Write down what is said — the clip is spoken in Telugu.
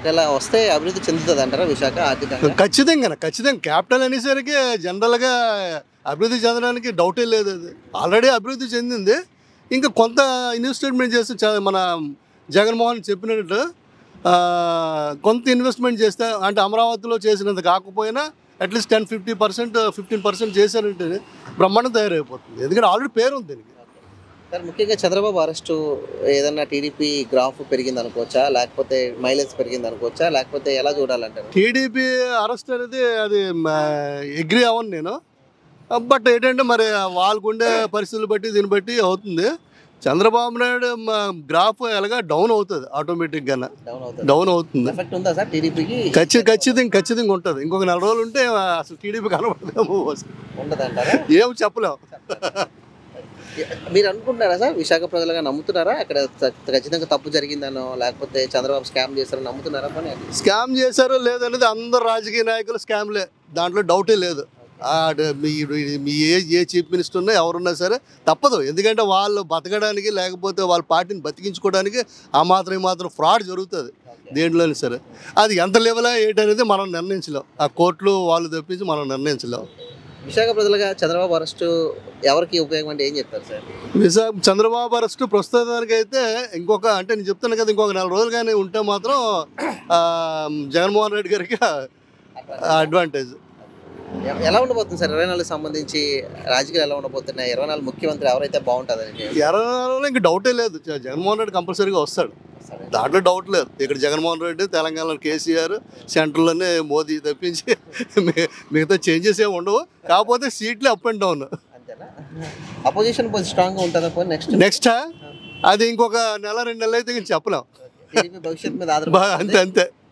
ఒకవేళ వస్తే అభివృద్ధి చెందుతుంది అంటారా విశాఖ ఆర్థికంగా ఖచ్చితంగా ఖచ్చితంగా క్యాపిటల్ అనేసరికి జనరల్గా అభివృద్ధి చెందడానికి డౌటే లేదు అది ఆల్రెడీ అభివృద్ధి చెందింది ఇంకా కొంత ఇన్వెస్ట్మెంట్ చేస్తే చా- మన జగన్మోహన్ చెప్పినట్టు ఆ, కొంత ఇన్వెస్ట్మెంట్ చేస్తే అంటే అమరావతిలో చేసినంత కాకపోయినా at least ten fifty percent fifteen percent చేశారంటే బ్రహ్మాండం తయారైపోతుంది ఎందుకంటే ఆల్రెడీ పేరు ఉంది దీనికి సార్ ముఖ్యంగా చంద్రబాబు అరెస్టు ఏదన్నా టీడీపీ గ్రాఫ్ పెరిగింది అనుకోవచ్చా లేకపోతే మైలేజ్ పెరిగింది అనుకోవచ్చా లేకపోతే ఎలా చూడాలంటారు టీడీపీ అరెస్ట్ అనేది అది ఎగ్రీ అవ్వను నేను బట్ ఏంటంటే మరి వాళ్ళకు ఉండే పరిస్థితులు బట్టి దీన్ని బట్టి అవుతుంది చంద్రబాబు నాయుడు గ్రాఫ్ ఎలాగా డౌన్ అవుతుంది ఆటోమేటిక్గా డౌన్ అవుతుంది డౌన్ అవుతుంది ఎఫెక్ట్ ఉందా సార్ టీడీపీకి ఖచ్చితంగా ఖచ్చితంగా ఖచ్చితంగా ఉంటుంది ఇంకొక నెల రోజులు ఉంటే అసలు టీడీపీ కనబడదేమో అసలు. ఉండదంటారా ఏం చెప్పలేం మీరు అనుకుంటున్నారా సార్ విశాఖ ప్రజలుగా నమ్ముతున్నారా అక్కడ త- ఖచ్చితంగా తప్పు జరిగిందనో లేకపోతే చంద్రబాబు స్కామ్ చేస్తారని నమ్ముతున్నారా పని స్కామ్ చేశారో లేదనేది అందరు రాజకీయ నాయకులు స్కామ్లే దాంట్లో డౌటే లేదు ఆ, డ- మీ మీ ఏ ఏ చీఫ్ మినిస్టర్ ఉన్నా ఎవరున్నా సరే తప్పదు ఎందుకంటే వాళ్ళు బతకడానికి లేకపోతే వాళ్ళ పార్టీని బతికించుకోవడానికి ఆ మాత్రం ఈ మాత్రం ఫ్రాడ్ జరుగుతుంది దేంట్లోనే సరే అది ఎంత లెవెలా ఏంటనేది మనం నిర్ణయించలేం ఆ కోర్టులు వాళ్ళు తెప్పించి మనం నిర్ణయించలేం విశాఖ ప్రజలుగా చంద్రబాబు అరెస్టు ఎవరికి ఉపయోగం అంటే ఏం చెప్తారు సార్ విశాఖ చంద్రబాబు అరెస్ట్ ప్రస్తుతానికి అయితే ఇంకొక అంటే నేను చెప్తాను కదా ఇంకొక నెల రోజులు కానీ ఉంటే మాత్రం ఆ, జగన్మోహన్ రెడ్డి గారికి అడ్వాంటేజ్ ఎ- ఎలా ఉండబోతుంది సార్ ఇరవై నాలుగు సంబంధించి రాజకీయాలు ఎలా ఉండబోతున్నాయి ఇరవై నాలుగు ముఖ్యమంత్రి ఎవరైతే బాగుంటుందని ఎర్రలో ఇంక డౌటే లేదు జ- జగన్మోహన్ రెడ్డి కంపల్సరీగా వస్తాడు దాంట్లో డౌట్ లేదు ఇక్కడ జగన్మోహన్ రెడ్డి తెలంగాణలో కేసీఆర్ సెంట్రల్లోనే మోదీ తప్పించి మి- మిగతా చేంజెస్ ఏమి ఉండవు కాకపోతే సీట్లు అప్ అండ్ డౌన్ అంతేనా అపోజిషన్ కొంచెం స్ట్రాంగ్గా ఉంటుందా పోయి నెక్స్ట్ నెక్స్ట్ అది ఇంకొక నెల రెండు నెలలు అయితే ఇంక చెప్పలేం టీడీపీ భవిష్యత్ మీద బా- ఆధారపడి అంతే అంతే